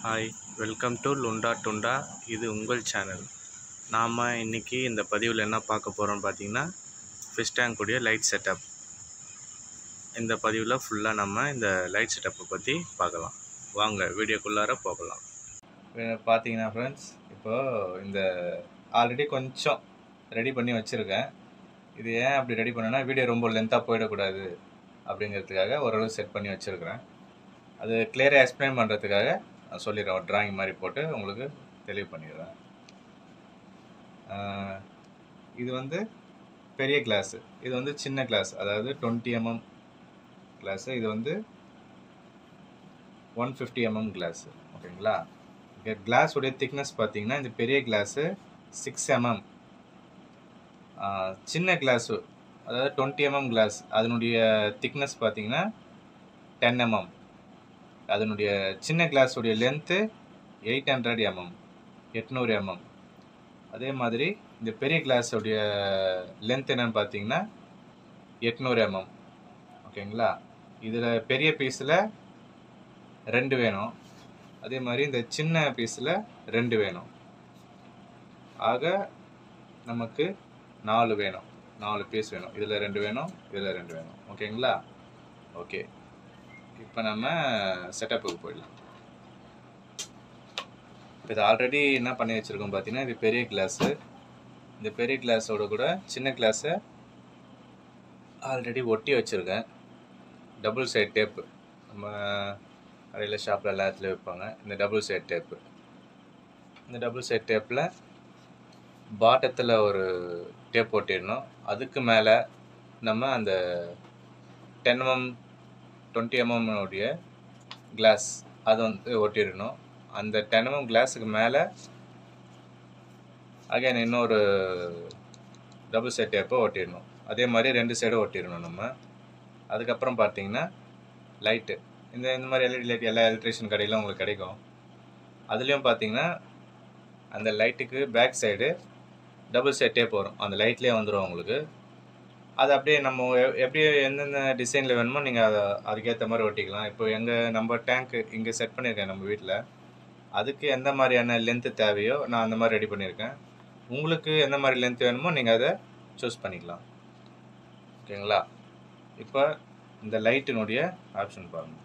hi welcome to லுண்டா டுண்டா இது உங்கள் சேனல் நாம் இன்றைக்கி இந்த பதிவில் என்ன பார்க்க போகிறோம்னு பார்த்தீங்கன்னா ஃபிஷ் டேங்க் உடைய லைட் செட்டப் இந்த பதிவில் ஃபுல்லாக நம்ம இந்த லைட் செட்டப்பை பற்றி பார்க்கலாம் வாங்க வீடியோக்குள்ளார போகலாம் பார்த்தீங்கன்னா ஃப்ரெண்ட்ஸ் இப்போது இந்த ஆல்ரெடி கொஞ்சம் ரெடி பண்ணி வச்சுருக்கேன் இது ஏன் அப்படி ரெடி பண்ணேன்னா வீடியோ ரொம்ப லென்த்தாக போயிடக்கூடாது அப்படிங்கிறதுக்காக ஓரளவு செட் பண்ணி வச்சுருக்கிறேன் அது கிளியராக எக்ஸ்பிளைன் பண்ணுறதுக்காக நான் சொல்லிடுறேன் ஒரு டிராயிங் மாதிரி போட்டு உங்களுக்கு தெளிவு பண்ணிடுறேன் ஆஹ் இது வந்து பெரிய கிளாஸு இது வந்து சின்ன கிளாஸ் அதாவது டுவெண்ட்டி எம்எம் கிளாஸு இது வந்து ஒன் ஃபிஃப்டி எம்எம் கிளாஸு ஓகேங்களா இங்கே கிளாஸுடைய திக்னஸ் பார்த்தீங்கன்னா இந்த பெரிய கிளாஸு சிக்ஸ் எம்எம் சின்ன கிளாஸு அதாவது டுவெண்ட்டி எம்எம் கிளாஸ் அதனுடைய திக்னஸ் பார்த்தீங்கன்னா டென் எம்எம் அதனுடைய சின்ன கிளாஸுடைய லென்த்து எயிட் ஹண்ட்ரட் எம்எம் எட்நூறு எம்எம் அதே மாதிரி இந்த பெரிய கிளாஸுடைய லென்த் என்னன்னு பார்த்தீங்கன்னா எட்நூறு எம்எம் ஓகேங்களா இதில் பெரிய பீஸில் ரெண்டு வேணும் அதே மாதிரி இந்த சின்ன பீஸில் ரெண்டு வேணும் ஆக நமக்கு நாலு வேணும் நாலு பீஸ் வேணும் இதில் ரெண்டு வேணும் இதில் ரெண்டு வேணும் ஓகேங்களா ஓகே இப்போ நம்ம செட்டப்புக்கு போயிடலாம் இப்போ இது ஆல்ரெடி என்ன பண்ணி வச்சுருக்கோம் பார்த்தீங்கன்னா இது பெரிய கிளாஸு இந்த பெரிய கிளாஸோட கூட சின்ன கிளாஸை ஆல்ரெடி ஒட்டி வச்சுருக்கேன் டபுள் சைட் டேப்பு நம்ம கடையில் ஷாப்பில் எல்லா இடத்துலையும் வைப்பாங்க இந்த டபுள் சைட் டேப்பு இந்த டபுள் சைட் டேப்பில் பாட்டத்தில் ஒரு டேப் ஒட்டிடணும் அதுக்கு மேலே நம்ம அந்த டென் எம்எம் டுவெண்ட்டி எம்எம் உடைய கிளாஸ் அதை வந்து ஒட்டிடணும் அந்த டென் எம்எம் கிளாஸுக்கு மேலே அகைன் இன்னொரு டபுள் செட் டேப்பை ஒட்டிடணும் அதே மாதிரி ரெண்டு சைடும் ஒட்டிடணும் நம்ம அதுக்கப்புறம் பார்த்தீங்கன்னா லைட்டு இந்த இந்த மாதிரி எல்இடி லைட் எல்லா எலக்ட்ரிஷியன் கடையிலும் உங்களுக்கு கிடைக்கும் அதுலேயும் பார்த்தீங்கன்னா அந்த லைட்டுக்கு back side double set tape வரும் அந்த லைட்லேயே வந்துடும் உங்களுக்கு அது அப்படியே நம்ம எ- எப்படி எந்தெந்த டிசைனில் வேணுமோ நீங்கள் அதை அதுக்கேற்ற மாதிரி ஒட்டிக்கலாம் இப்போ எங்கள் நம்ம டேங்க்கு இங்கே செட் பண்ணியிருக்கேன் நம்ம வீட்டில் அதுக்கு எந்த மாதிரியான லென்த்து தேவையோ நான் அந்த மாதிரி ரெடி பண்ணியிருக்கேன் உங்களுக்கு எந்த மாதிரி லென்த் வேணுமோ நீங்கள் அதை சூஸ் பண்ணிக்கலாம் ஓகேங்களா இப்போ இந்த லைட்டினுடைய ஆப்ஷன் பாருங்கள்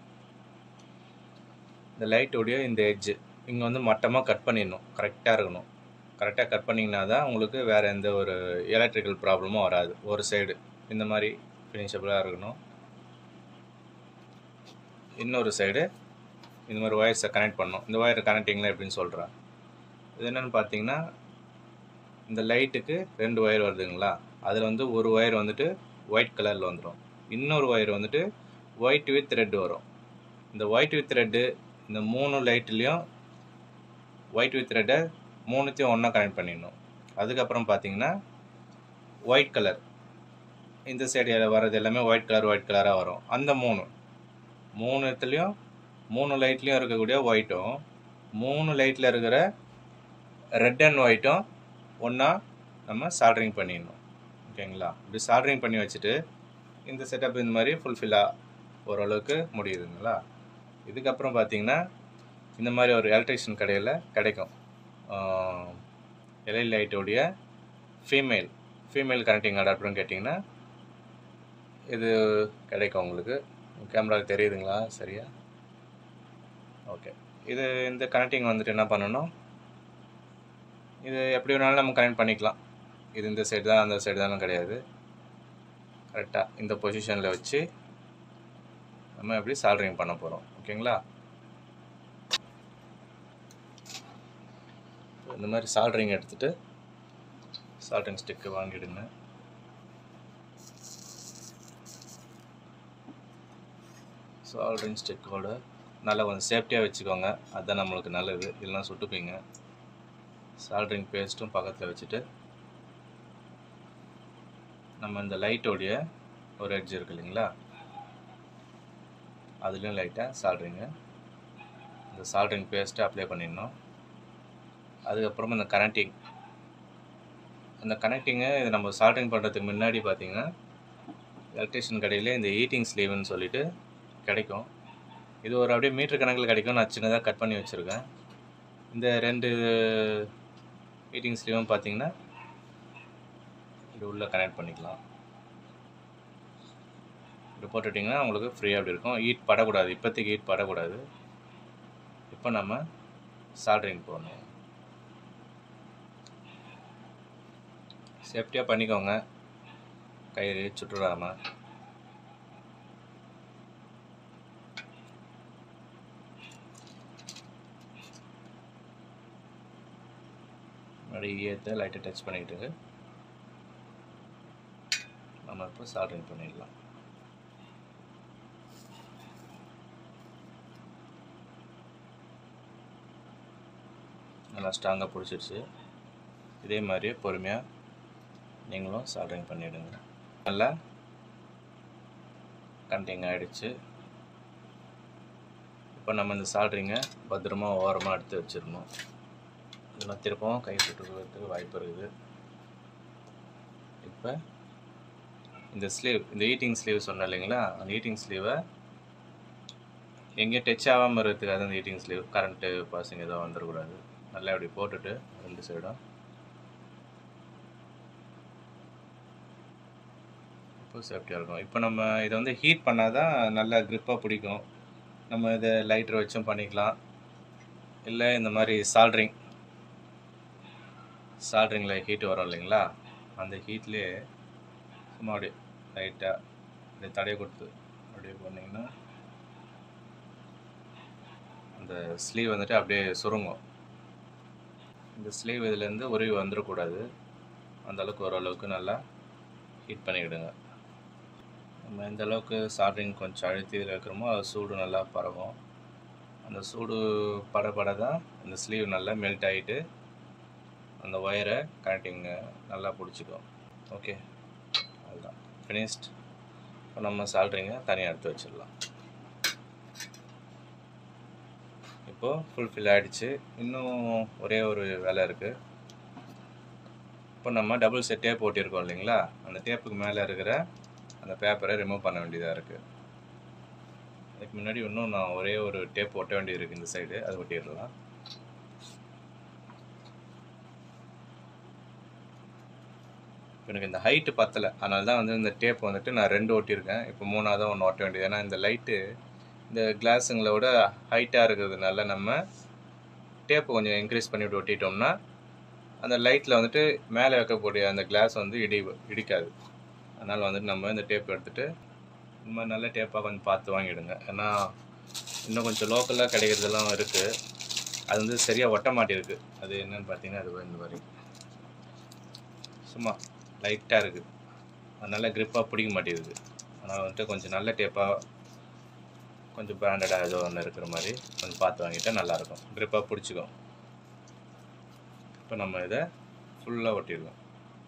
இந்த லைட்டுடைய இந்த எட்ஜு இங்கே வந்து மட்டமாக கட் பண்ணிடணும் கரெக்டாக இருக்கணும் கரெக்டாக கட் பண்ணிங்கன்னா தான் உங்களுக்கு வேறு எந்த ஒரு எலக்ட்ரிக்கல் ப்ராப்ளமும் வராது ஒரு சைடு இந்த மாதிரி ஃபினிஷபிளாக இருக்கணும் இன்னொரு சைடு இந்த மாதிரி ஒயர்ஸை கனெக்ட் பண்ணணும் இந்த ஒயர் கனெக்டிங்லாம் எப்படின்னு சொல்கிறேன் இது என்னென்னு பார்த்தீங்கன்னா இந்த லைட்டுக்கு ரெண்டு ஒயர் வருதுங்களா அதில் வந்து ஒரு ஒயர் வந்துட்டு ஒயிட் கலரில் வந்துடும் இன்னொரு ஒயர் வந்துட்டு ஒயிட் வித் ரெட் வரும் இந்த ஒயிட் வித் ரெட்டு இந்த மூணு லைட்லேயும் ஒயிட் வித் ரெட்டை மூணுத்தையும் ஒன்றா கனெக்ட் பண்ணிடணும் அதுக்கப்புறம் பார்த்தீங்கன்னா ஒயிட் கலர் இந்த சைடு வர்றது எல்லாமே ஒயிட் கலர் ஒயிட் கலராக வரும் அந்த மூணு மூணு இடத்துலையும் மூணு லைட்லேயும் இருக்கக்கூடிய ஒயிட்டும் மூணு லைட்டில் இருக்கிற ரெட் அண்ட் ஒயிட்டும் ஒன்றா நம்ம சால்ட்ரிங் பண்ணிடணும் ஓகேங்களா இப்படி சால்ட்ரிங் பண்ணி வச்சுட்டு இந்த செட்டப் இந்த மாதிரி ஃபுல்ஃபில்லாக ஓரளவுக்கு முடியுதுங்களா இதுக்கப்புறம் பார்த்தீங்கன்னா இந்த மாதிரி ஒரு எலக்ட்ரிஷியன் கடையில் கிடைக்கும் எல்இடி லைட்டோடைய ஃபீமேல் ஃபீமேல் கனெக்டிங் அடாப்டர்னு கேட்டிங்கன்னா இது கிடைக்கும் உங்களுக்கு கேமராவுக்கு தெரியுதுங்களா சரியா ஓகே இது இந்த கனெக்டிங் வந்துட்டு என்ன பண்ணணும் இது எப்படி வேணாலும் நம்ம கனெக்ட் பண்ணிக்கலாம் இது இந்த சைடு தான் அந்த சைடு தானே கிடையாது கரெக்டாக இந்த பொசிஷனில் வச்சு நம்ம எப்படி சால்ட்ரிங் பண்ண போகிறோம் ஓகேங்களா இந்த மாதிரி சால்ட்ரிங் எடுத்துட்டு சால்ட்ரிங் ஸ்டிக்கு வாங்கிடுங்க சால்ட்ரிங் ஸ்டிக்கோட நல்லா கொஞ்சம் சேஃப்டியாக வச்சுக்கோங்க அதுதான் நம்மளுக்கு நல்லது இல்லைன்னா சுட்டுப்பீங்க சால்ட்ரிங் பேஸ்ட்டும் பக்கத்தில் வச்சுட்டு நம்ம இந்த லைட்டோடைய ஒரு எட்ஜ் இருக்கு இல்லைங்களா அதுலேயும் லைட்டாக சால்ட்ரிங்கு இந்த சால்ட்ரிங் பேஸ்ட்டை அப்ளை பண்ணிடணும் அதுக்கப்புறமா இந்த கனெக்டிங் அந்த கனெக்டிங்கு இது நம்ம சால்ட்ரிங் பண்ணுறதுக்கு முன்னாடி பார்த்தீங்கன்னா எலக்ட்ரிஷியன் கடையில் இந்த ஹீட்டிங் ஸ்லீவ்னு சொல்லிட்டு கிடைக்கும் இது ஒரு அப்படியே மீட்டர் கணக்கில் கிடைக்கும் நான் சின்னதாக கட் பண்ணி வச்சுருக்கேன் இந்த ரெண்டு ஹீட்டிங் ஸ்லீவும் பார்த்தீங்கன்னா இது உள்ளே கனெக்ட் பண்ணிக்கலாம் இப்படி போட்டுட்டிங்கன்னா உங்களுக்கு ஃப்ரீயாக அப்படி இருக்கும் ஹீட் படக்கூடாது இப்போதைக்கு ஹீட் படக்கூடாது இப்போ நம்ம சால்ட்ரிங் போடணும் சேஃப்டியாக பண்ணிக்கோங்க கை சுட்டுடாமல் முன்னாடி ஈயத்தை லைட்டை டச் பண்ணிக்கிட்டு நம்ம இப்போ சால்ட்ரிங் பண்ணிடலாம் நல்லா ஸ்ட்ராங்காக பிடிச்சிடுச்சு இதே மாதிரியே பொறுமையாக நீங்களும் சால்ட்ரிங் பண்ணிவிடுங்க நல்லா கண்டிங் ஆகிடுச்சு இப்போ நம்ம இந்த சால்ட்ரிங்கை பத்திரமா ஓரமாக எடுத்து வச்சிடணும் இதெல்லாம் திருப்பவும் கை சுட்டுறதுக்கு வாய்ப்பு இருக்குது இப்போ இந்த ஸ்லீவ் இந்த ஈட்டிங் ஸ்லீவ் சொன்னேன் இல்லைங்களா அந்த ஈட்டிங் ஸ்லீவை எங்கேயும் டச் ஆகாமல் இருக்கிறதுக்காக அந்த ஈட்டிங் ஸ்லீவ் கரண்ட்டு பாசிங் எதுவும் வந்துடக்கூடாது நல்லா இப்படி போட்டுட்டு ரெண்டு சைடும் இப்போ சேஃப்டியாக இருக்கும் இப்போ நம்ம இதை வந்து ஹீட் பண்ணால் தான் நல்லா க்ரிப்பாக பிடிக்கும் நம்ம இதை லைட்டர் வச்சும் பண்ணிக்கலாம் இல்லை இந்த மாதிரி சால்ட்ரிங் சால்ட்ரிங்கில் ஹீட் வரும் இல்லைங்களா அந்த ஹீட்லேயே சும்மா அப்படியே லைட்டாக அப்படியே தடைய கொடுத்து அப்படியே பண்ணிங்கன்னா அந்த ஸ்லீவ் வந்துட்டு அப்படியே சுருங்கும் இந்த ஸ்லீவ் இதுலேருந்து உருவி வந்துடக்கூடாது அந்த அளவுக்கு ஓரளவுக்கு நல்லா ஹீட் பண்ணிவிடுங்க நம்ம எந்த அளவுக்கு சால்ட்ரிங் கொஞ்சம் அழுத்தி இதில் வைக்கிறோமோ அது சூடு நல்லா பரவும் அந்த சூடு பட பட தான் இந்த ஸ்லீவ் நல்லா மெல்ட் ஆகிட்டு அந்த ஒயரை கனெக்டிங் நல்லா பிடிச்சிக்கும் ஓகே அதுதான் ஃபினிஷ்ட் இப்போ நம்ம சால்ட்ரிங்கை தனியாக எடுத்து வச்சிடலாம் இப்போது ஃபுல்ஃபில் ஆகிடுச்சு இன்னும் ஒரே ஒரு வேலை இருக்குது இப்போ நம்ம டபுள் செட் டேப் ஓட்டியிருக்கோம் இல்லைங்களா அந்த டேப்புக்கு மேலே இருக்கிற அந்த பேப்பரை ரிமூவ் பண்ண வேண்டியதாக இருக்குது அதுக்கு முன்னாடி இன்னும் நான் ஒரே ஒரு டேப் ஒட்ட வேண்டியது இருக்குது இந்த சைடு அது ஒட்டிடலாம் எனக்கு இந்த ஹைட்டு பத்தலை அதனால தான் வந்து இந்த டேப் வந்துட்டு நான் ரெண்டு ஒட்டியிருக்கேன் இப்போ மூணாவது ஒன்று ஒட்ட வேண்டியது ஏன்னா இந்த லைட்டு இந்த கிளாஸுங்களை விட ஹைட்டாக இருக்கிறதுனால நம்ம டேப்பை கொஞ்சம் இன்க்ரீஸ் பண்ணிவிட்டு ஒட்டிட்டோம்னா அந்த லைட்டில் வந்துட்டு மேலே வைக்கக்கூடிய அந்த கிளாஸ் வந்து இடி இடிக்காது அதனால் வந்துட்டு நம்ம இந்த டேப் எடுத்துகிட்டு இந்த மாதிரி நல்ல டேப்பாக கொஞ்சம் பார்த்து வாங்கிடுங்க ஏன்னா இன்னும் கொஞ்சம் லோக்கலாக கிடைக்கிறதெல்லாம் இருக்குது அது வந்து சரியாக ஒட்ட மாட்டேருக்கு அது என்னன்னு பார்த்தீங்கன்னா அது இந்த மாதிரி சும்மா லைட்டாக இருக்குது அதனால் க்ரிப்பாக பிடிக்க மாட்டேங்குது அதனால் வந்துட்டு கொஞ்சம் நல்ல டேப்பாக கொஞ்சம் பிராண்டடாக ஏதோ ஒன்று இருக்கிற மாதிரி கொஞ்சம் பார்த்து வாங்கிட்டா நல்லாயிருக்கும் க்ரிப்பாக பிடிச்சிக்கும் இப்போ நம்ம இதை ஃபுல்லாக ஒட்டிடுவோம்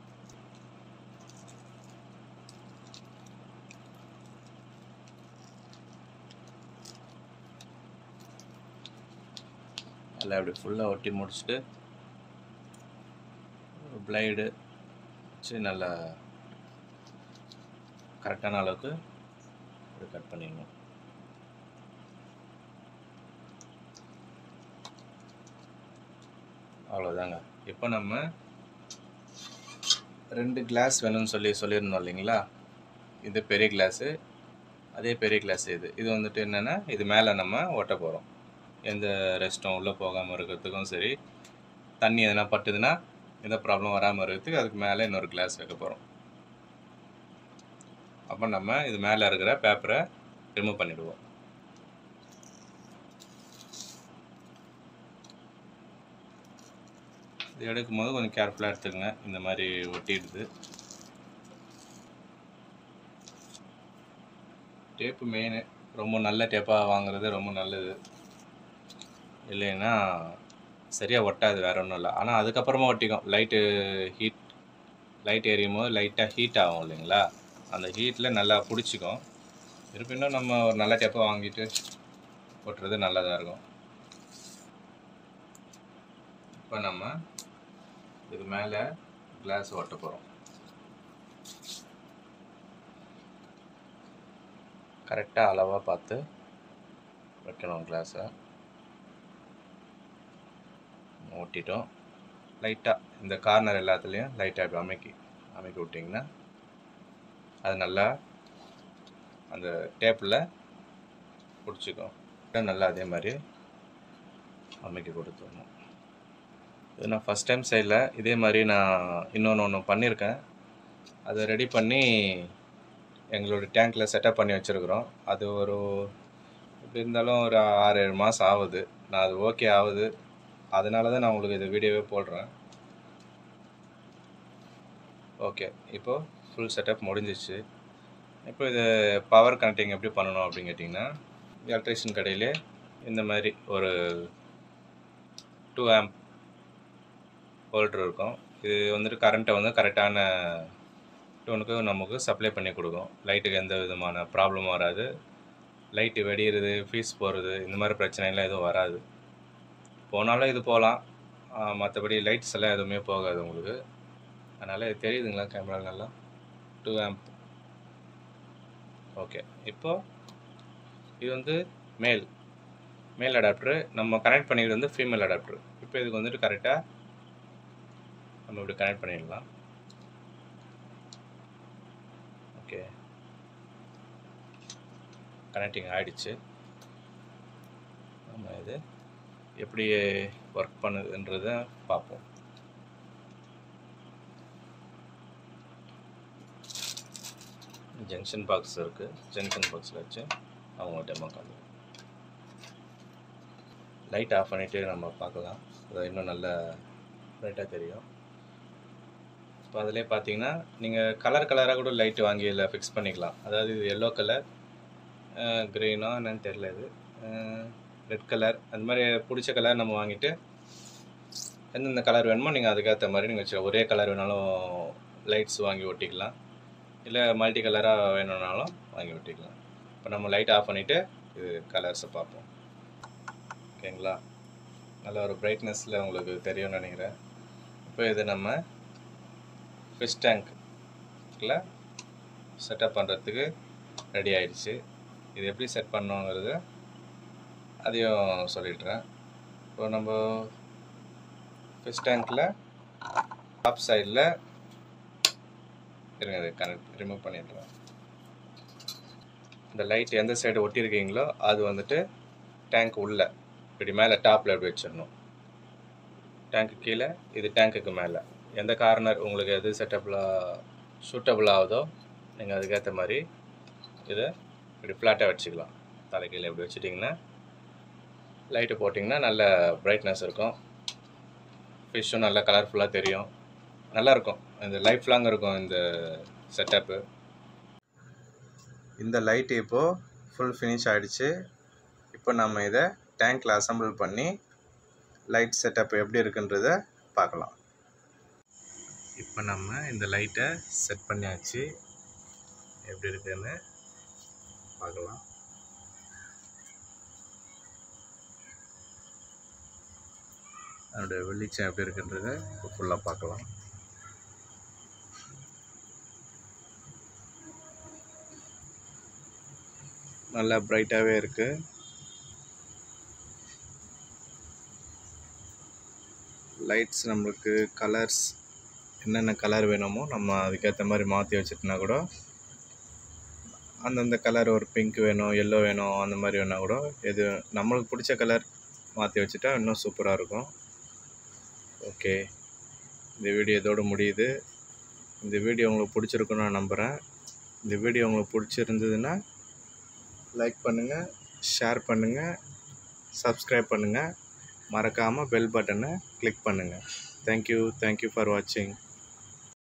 நல்லா அப்படி ஃபுல்லாக ஒட்டி முடிச்சுட்டு பிளைடு வச்சு நல்லா கரெக்டான அளவுக்கு கட் பண்ணிடணும் அவ்வளோதாங்க இப்போ நம்ம ரெண்டு கிளாஸ் வேணும்னு சொல்லி சொல்லியிருந்தோம் இல்லைங்களா இது பெரிய கிளாஸு அதே பெரிய கிளாஸ் இது இது வந்துட்டு என்னென்னா இது மேலே நம்ம ஒட்ட போகிறோம் எந்த ரெஸ்ட்டும் உள்ளே போகாமல் இருக்கிறதுக்கும் சரி தண்ணி எதனா பட்டுதுன்னா எந்த ப்ராப்ளம் வராமல் இருக்கிறதுக்கு அதுக்கு மேலே இன்னொரு கிளாஸ் வைக்க போகிறோம் அப்போ நம்ம இது மேலே இருக்கிற பேப்பரை ரிமூவ் பண்ணிவிடுவோம் இது எடுக்கும் போது கொஞ்சம் கேர்ஃபுல்லாக எடுத்துக்கங்க இந்த மாதிரி ஒட்டிடுது டேப்பு மெயின் ரொம்ப நல்ல டேப்பாக வாங்குறது ரொம்ப நல்லது இல்லைன்னா சரியாக ஒட்டாது வேற ஒன்றும் இல்லை ஆனால் அதுக்கப்புறமா ஒட்டிக்கும் லைட்டு ஹீட் லைட் எரியும் போது லைட்டாக ஹீட் ஆகும் இல்லைங்களா அந்த ஹீட்டில் நல்லா பிடிச்சிக்கும் இருப்பினும் நம்ம ஒரு நல்ல டேப்பாக வாங்கிட்டு ஒட்டுறது நல்லதாக இருக்கும் இப்போ நம்ம இது மேலே கிளாஸ் ஒட்ட போகிறோம் கரெக்டாக அளவாக பார்த்து வைக்கணும் கிளாஸை ஓட்டிட்டோம் லைட்டாக இந்த கார்னர் எல்லாத்துலேயும் லைட்டாக இப்படி அமைக்கி அமைக்கி விட்டிங்கன்னா அது நல்லா அந்த டேப்பில் பிடிச்சிக்கும் நல்லா அதே மாதிரி அமைக்கி கொடுத்துடணும் இது நான் ஃபஸ்ட் டைம் செய்யல இதே மாதிரி நான் இன்னொன்று ஒன்று பண்ணியிருக்கேன் அதை ரெடி பண்ணி எங்களோட டேங்க்கில் செட்டப் பண்ணி வச்சுருக்குறோம் அது ஒரு எப்படி இருந்தாலும் ஒரு ஆறு ஏழு மாதம் ஆகுது நான் அது ஓகே ஆகுது அதனால தான் நான் உங்களுக்கு இந்த வீடியோவே போடுறேன் ஓகே இப்போது ஃபுல் செட்டப் முடிஞ்சிச்சு இப்போ இது பவர் கனெக்டிங் எப்படி பண்ணணும் அப்படின்னு கேட்டிங்கன்னா எலக்ட்ரிஷியன் கடையிலே இந்த மாதிரி ஒரு டூ ஆம்ப் ஹோல்டர் இருக்கும் இது வந்துட்டு கரண்ட்டை வந்து கரெக்டான டோனுக்கு நமக்கு சப்ளை பண்ணி கொடுக்கும் லைட்டுக்கு எந்த விதமான ப்ராப்ளமும் வராது லைட்டு வெடிகிறது ஃபீஸ் போகிறது இந்த மாதிரி பிரச்சனைலாம் எதுவும் வராது போனாலும் இது போகலாம் மற்றபடி லைட்ஸ் எல்லாம் எதுவுமே போகாது உங்களுக்கு அதனால் இது தெரியுதுங்களா கேமரா நல்லா டூ ஆம்ப் ஓகே இப்போ இது வந்து மேல் மேல் அடாப்டரு நம்ம கனெக்ட் பண்ணிக்கிறது வந்து ஃபீமேல் அடாப்டரு இப்போ இதுக்கு வந்துட்டு கரெக்டாக நம்ம இப்படி கனெக்ட் பண்ணிடலாம் ஓகே கனெக்டிங் ஆகிடுச்சு நம்ம இது எப்படி ஒர்க் பண்ணுதுன்றத பார்ப்போம் ஜங்ஷன் பாக்ஸ் இருக்குது ஜங்ஷன் பாக்ஸில் வச்சு அவங்க டெமோ காமி லைட் ஆஃப் பண்ணிவிட்டு நம்ம பார்க்கலாம் அது இன்னும் நல்ல லைட்டாக தெரியும் இப்போ அதிலே பார்த்தீங்கன்னா நீங்கள் கலர் கலராக கூட லைட்டு வாங்கி இதில் ஃபிக்ஸ் பண்ணிக்கலாம் அதாவது இது எல்லோ கலர் க்ரீனோ என்னன்னு தெரில இது ரெட் கலர் அந்த மாதிரி பிடிச்ச கலர் நம்ம வாங்கிட்டு எந்தெந்த கலர் வேணுமோ நீங்கள் அதுக்கேற்ற மாதிரி நீங்கள் வச்சு ஒரே கலர் வேணாலும் லைட்ஸ் வாங்கி ஒட்டிக்கலாம் இல்லை மல்டி கலராக வேணும்னாலும் வாங்கி ஒட்டிக்கலாம் இப்போ நம்ம லைட் ஆஃப் பண்ணிவிட்டு இது கலர்ஸை பார்ப்போம் ஓகேங்களா நல்ல ஒரு பிரைட்னஸில் உங்களுக்கு தெரியும்னு நினைக்கிறேன் இப்போ இது நம்ம ஃபிஷ் டேங்க்கில் செட்டப் பண்ணுறதுக்கு ரெடி ஆயிடுச்சு இது எப்படி செட் பண்ணோங்கிறது அதையும் சொல்லிடுறேன் இப்போ நம்ம ஃபிஷ் டேங்க்கில் டாப் சைடில் இருங்க இதை கனெக்ட் ரிமூவ் பண்ணிடுறேன் இந்த லைட் எந்த சைடு ஒட்டியிருக்கீங்களோ அது வந்துட்டு டேங்க் உள்ள இப்படி மேலே டாப்பில் எப்படி வச்சிடணும் டேங்க்கு கீழே இது டேங்க்குக்கு மேலே எந்த கார்னர் உங்களுக்கு எது செட்டப்பில் சூட்டபிள் ஆகுதோ நீங்கள் அதுக்கேற்ற மாதிரி இதை இப்படி ஃப்ளாட்டாக வச்சுக்கலாம் தலைக்கீழே இப்படி வச்சுட்டிங்கன்னா லைட்டு போட்டிங்கன்னா நல்ல பிரைட்னஸ் இருக்கும் ஃபிஷ்ஷும் நல்லா கலர்ஃபுல்லாக தெரியும் நல்லாயிருக்கும் இந்த லைஃப் லாங் இருக்கும் இந்த செட்டப்பு இந்த லைட்டு இப்போது ஃபுல் ஃபினிஷ் ஆகிடுச்சு இப்போ நம்ம இதை டேங்க்கில் அசம்பிள் பண்ணி லைட் செட்டப் எப்படி இருக்குன்றத பார்க்கலாம் இப்போ நம்ம இந்த லைட்டை செட் பண்ணியாச்சு எப்படி இருக்குன்னு பார்க்கலாம் அதோடைய வெளிச்சம் எப்படி இருக்குன்றத இப்போ ஃபுல்லாக பார்க்கலாம் நல்லா பிரைட்டாகவே இருக்குது லைட்ஸ் நம்மளுக்கு கலர்ஸ் என்னென்ன கலர் வேணுமோ நம்ம அதுக்கேற்ற மாதிரி மாற்றி வச்சுட்டுனா கூட அந்தந்த கலர் ஒரு பிங்க் வேணும் எல்லோ வேணும் அந்த மாதிரி வேணால் கூட எது நம்மளுக்கு பிடிச்ச கலர் மாற்றி வச்சுட்டா இன்னும் சூப்பராக இருக்கும் ஓகே இந்த வீடியோ இதோடு முடியுது இந்த வீடியோ உங்களுக்கு பிடிச்சிருக்குன்னு நான் நம்புகிறேன் இந்த வீடியோ உங்களுக்கு பிடிச்சிருந்ததுன்னா லைக் பண்ணுங்கள் ஷேர் பண்ணுங்கள் சப்ஸ்கிரைப் பண்ணுங்கள் மறக்காமல் பெல் பட்டனை கிளிக் பண்ணுங்கள் தேங்க்யூ தேங்க்யூ ஃபார் வாட்சிங்